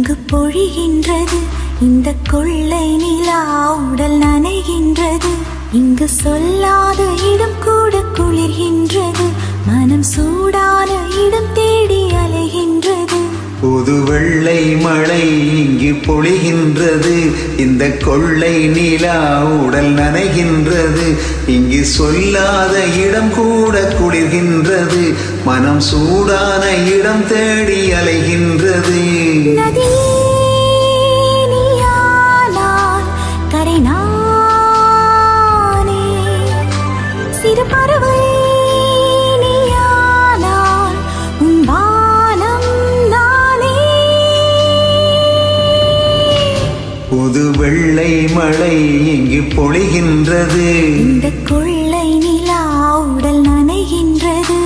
இங்கு பொழிகின்றது இந்த கொள்ளை நிலா உடல் நனைகின்றது இங்கு சொல்லாத இடம் கூட குளிர்கின்றது மனம் சூடான இடம் தேடி அலைகின்றது புது வெள்ளை மழை இங்கு பொழிகின்றது இந்த கொள்ளை நிலா உடல் நனைகின்றது இங்கு சொல்லாத இடம் கூட குளிர்கின்றது மனம் சூடான இடம் தேடி அலைகின்றது நதியே நீயானால் கரை நானே சிறு பறவை நீயானால் உன் வானம் நானே புது வெள்ளை மழை இங்கு பொழிகின்றது இந்த கொள்ளை நிலா உடல் நனைகின்றது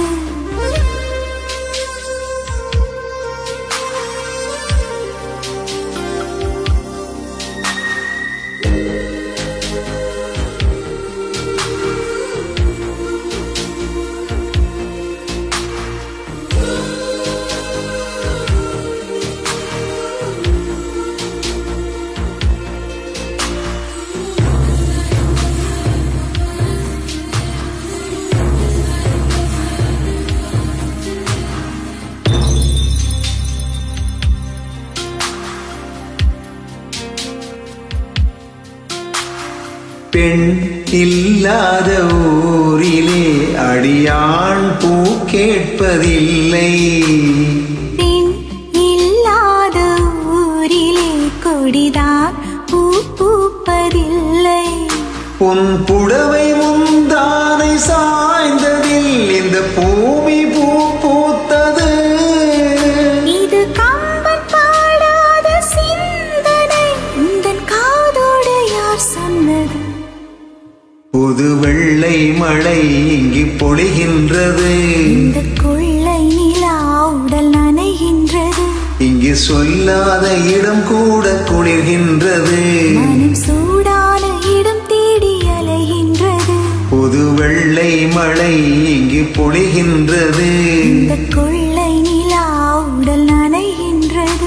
பெண் இல்லாத ஊரிலே அடியான் பூ கேட்பதில்லை பெண் இல்லாத ஊரிலே கொடிதான் பூ பூப்பதில்லை உன் புடவை முந்தானை சாய்ந்ததில் இந்த பூமி பூ பூத்தது இது கம்பன் பாடாத சிந்தனை உந்தன் காதோடு யார் சொன்னது புது வெள்ளை மழை இங்கு பொழிகின்றது இந்த கொள்ளை நிலா உடல் நனைகின்றது இங்கு சொல்லாத இடம் கூட குளிர்கின்றது மனம் சூடான இடம் தேடி அலைகின்றது புது வெள்ளை மழை இங்கு பொழிகின்றது இந்த கொள்ளை நிலா உடல் நனைகின்றது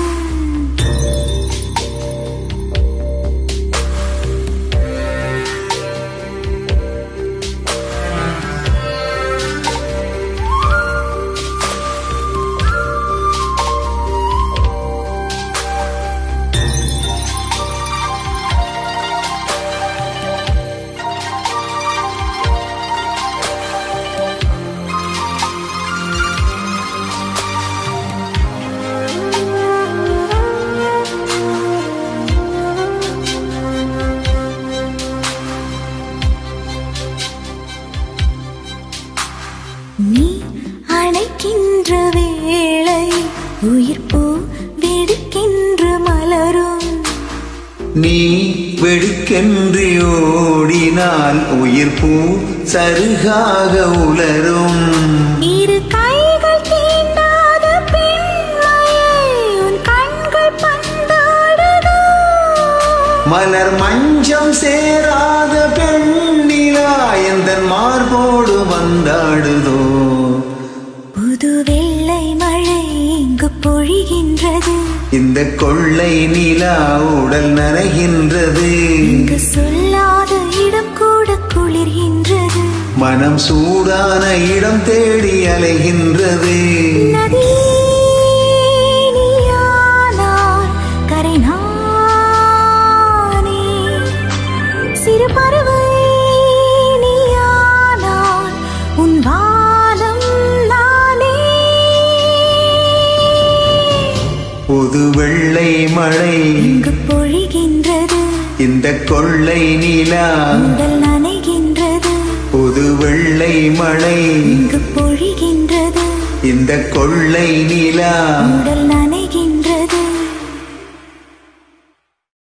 நீ அணைக்கின்ற வேளை உயிர் பூ வெடிக்கின்ற மலரும் நீ வெடுக்கென்று ஓடினால் உயிர் பூ சருகாக உலரும் இரு கைகள் தீண்டாத பெண்மையை உன் கண்கள் பந்தாடுதோ மலர் மஞ்சம் சேராத பெண்ணிலா எந்த மார்போடு வந்தாடுதோ புது வெள்ளை மழை இங்கு பொழிகின்றது இந்த கொள்ளை நிலா உடல் நனைகின்றது இங்கு சொல்லாத இடம் கூட குளிர்கின்றது மனம் சூடான இடம் தேடி அலைகின்றது நதியே நீயானால் கரை நானே சிறு பறவை நீயானால் உன் வானம் நானே புது வெள்ளை மழை இங்கு பொழிகின்றது இந்த கொள்ளை நிலா உடல் நனைகின்றது புது வெள்ளை மழை இங்கு பொழிகின்றது இந்த கொள்ளை நிலா உடல்